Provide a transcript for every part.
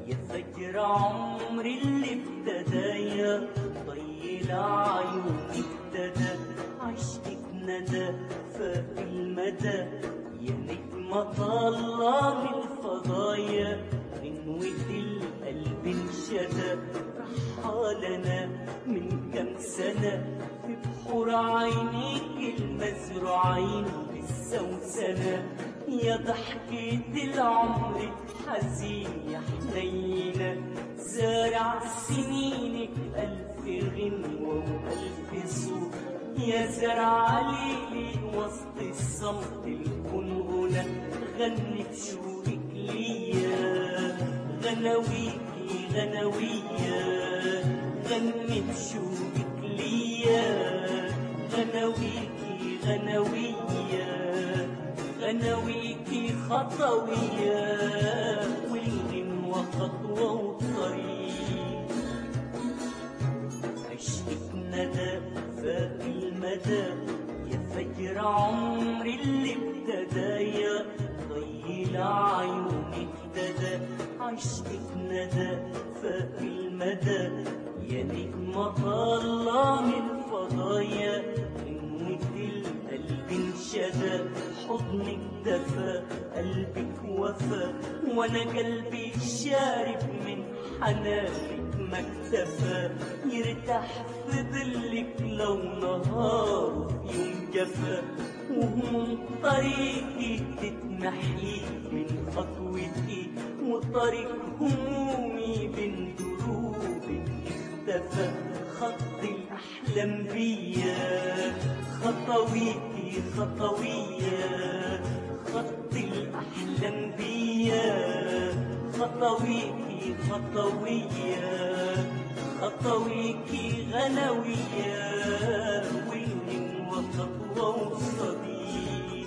يا فجر عمري اللي ابتدى يا طيل عيوني ابتدى عشقك ندى فاق المدى يا نجمة طالة من الفضايا غنوة القلب انشدى رحالنا من كم سنة في بحور عينيك المزروعين بالسوسنة يا ضحكة العمر الحزين يا حنينة زارع سنينك ألف غنوة وألف صوت يا زرع ليلي وسط الصمت الكنغنة غني بشوقك ليا غنويكي غنوية غني بشوقك ليا غنويكي غنوية غنويكي خطوية والغنوة خطوة وطريق عشقك ندى فاق المدى يا فجر عمري اللي ابتدى يا ضيل عيوني ابتدى عشقك ندى فاق المدى يا نجمة طالة من فضايا غنوة القلب انشدى حضنك دفى قلبك وفى وانا قلبي شارب من حنانك ما اكتفى يرتاح في ظلك لو نهار في يوم جفا وهموم طريقي تتمحي من خطوتي وطريق همومي بين دروبك اختفى خط الأحلام بيا خطويتي خطوية خط الأحلام بيا خطويكي خطوية خطويكي غنوية وين وخطوة وصديق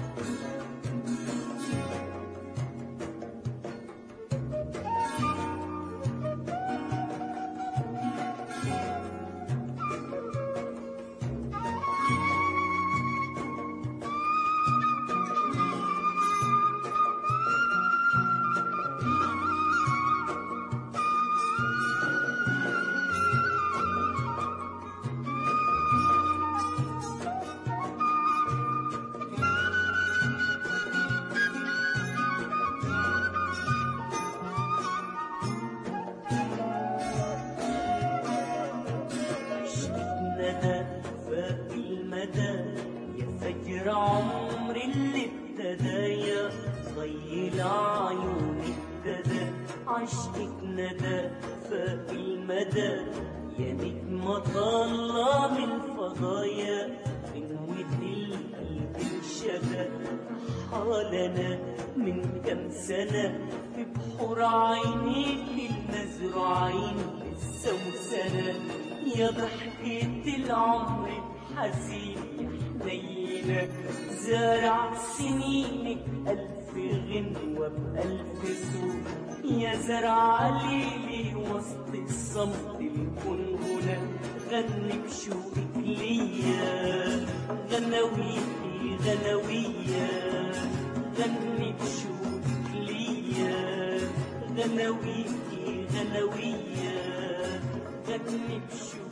ندى فاق المدى يا فجر عمري اللي ابتدى يا ضيل عيوني ابتدى عشقك ندى فاق المدى يا نجمة طالة من فضايا غنوة القلب انشدى حالنا من كم سنة في بحور عينيك المزروعين بالسوسنة يا ضحكة العمر الحزين يا حنينة زارع سنينك ألف غنوة بألف صوت يا زرع ليلي وسط الصمت الكنغنة غني بشوقك ليا غنويكي غنوية غني بشوقك ليا غنويكي غنوية غني بشوقك